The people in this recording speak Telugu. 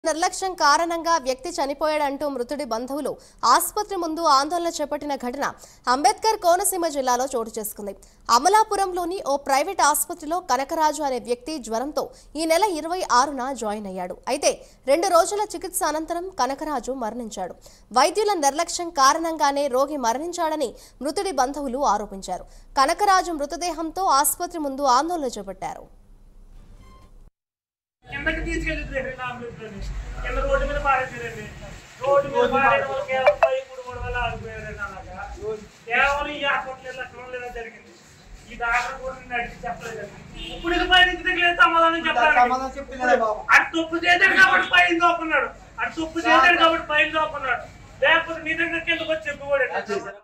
నిర్లక్ష్యం కారణంగా వ్యక్తి చనిపోయాడంటూ మృతుడి బంధువులు ఆసుపత్రి ముందు ఆందోళన చేపట్టిన ఘటన అంబేద్కర్ కోనసీమ జిల్లాలో చోటు చేసుకుంది అమలాపురంలోని ఓ ప్రైవేట్ ఆసుపత్రిలో కనకరాజు అనే వ్యక్తి జ్వరంతో ఈ నెల ఇరవై ఆరున జాయిన్ అయ్యాడు అయితే రెండు రోజుల చికిత్స అనంతరం కనకరాజు మరణించాడు వైద్యుల నిర్లక్ష్యం కారణంగానే రోగి మరణించాడని మృతుడి బంధువులు ఆరోపించారు కనకరాజు మృతదేహంతో ఆసుపత్రి ముందు ఆందోళన చేపట్టారు కిందకి తీసుకెళ్ళిద్దండి నా అమృతని కింద రోడ్డు మీద పారేసారండి రోడ్డు మీద పారేయడం వల్ల కేవలం పై మూడు మూడు వల్ల ఆగిపోయారండి అలాగా కేవలం ఈ హాస్పిటల్ లక్షణం లేదా జరిగింది ఈ డాక్టర్ కూడా నిన్ను అడిగి చెప్పలేదండి ఇప్పుడు ఇది పైన ఇంటి దగ్గర సమాధానం చెప్పాలి సమాధానం చెప్తున్నాడే బాబు. అటు తప్పు చేశాడు కాబట్టి పైన దోకున్నాడు అటు తప్పు చేశాడు కాబట్టి పైన దోకున్నాడు లేకపోతే నీ దగ్గర కిందకు వచ్చి చెప్పేవాడు